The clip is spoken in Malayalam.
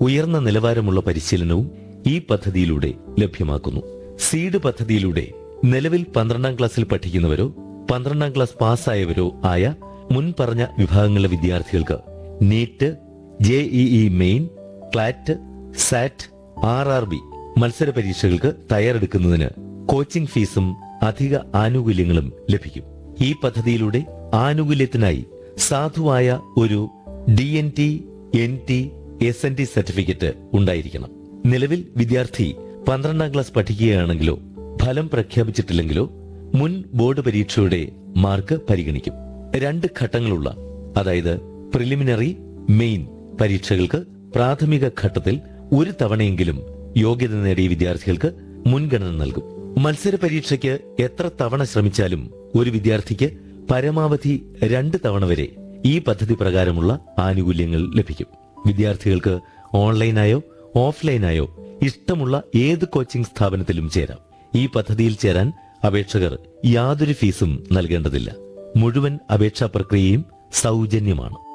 ഉയർന്ന നിലവാരമുള്ള പരിശീലനവും ഈ പദ്ധതിയിലൂടെ ലഭ്യമാക്കുന്നു സീഡ് പദ്ധതിയിലൂടെ നിലവിൽ പന്ത്രണ്ടാം ക്ലാസ്സിൽ പഠിക്കുന്നവരോ പന്ത്രണ്ടാം ക്ലാസ് പാസ്സായവരോ ആയ മുൻ പറഞ്ഞ വിഭാഗങ്ങളിലെ വിദ്യാർത്ഥികൾക്ക് NEET JEE main CLAT SAT R R B മത്സര പരീക്ഷകൾക്ക് തയ്യാറെടുക്കുന്നതിന് കോച്ചിംഗ് ഫീസും അധിക ആനുകൂല്യങ്ങളും ലഭിക്കും ഈ പദ്ധതിയിലൂടെ ആനുകൂല്യത്തിനായി സാധുവായ ഒരു D N T N T S N T certificate ഉണ്ടായിരിക്കണം നിലവിൽ വിദ്യാർത്ഥി പന്ത്രണ്ടാം ക്ലാസ് പഠിക്കുകയാണെങ്കിലോ ഫലം പ്രഖ്യാപിച്ചിട്ടില്ലെങ്കിലോ മുൻ ബോർഡ് പരീക്ഷയുടെ മാർക്ക് പരിഗണിക്കും രണ്ട് ഘട്ടങ്ങളുള്ള അതായത് പ്രിലിമിനറി മെയിൻ പരീക്ഷകൾക്ക് പ്രാഥമിക ഘട്ടത്തിൽ ഒരു തവണയെങ്കിലും യോഗ്യത നേടിയ വിദ്യാർത്ഥികൾക്ക് മുൻഗണന നൽകും മത്സര പരീക്ഷയ്ക്ക് എത്ര തവണ ശ്രമിച്ചാലും ഒരു വിദ്യാർത്ഥിക്ക് പരമാവധി രണ്ട് തവണ വരെ ഈ പദ്ധതി പ്രകാരമുള്ള ആനുകൂല്യങ്ങൾ ലഭിക്കും വിദ്യാർത്ഥികൾക്ക് ഓൺലൈനായോ ഓഫ്ലൈനായോ ഇഷ്ടമുള്ള ഏത് കോച്ചിംഗ് സ്ഥാപനത്തിലും ചേരാം ഈ പദ്ധതിയിൽ ചേരാൻ അപേക്ഷകർ യാതൊരു ഫീസും നൽകേണ്ടതില്ല മുഴുവൻ അപേക്ഷാ പ്രക്രിയയും സൗജന്യമാണ്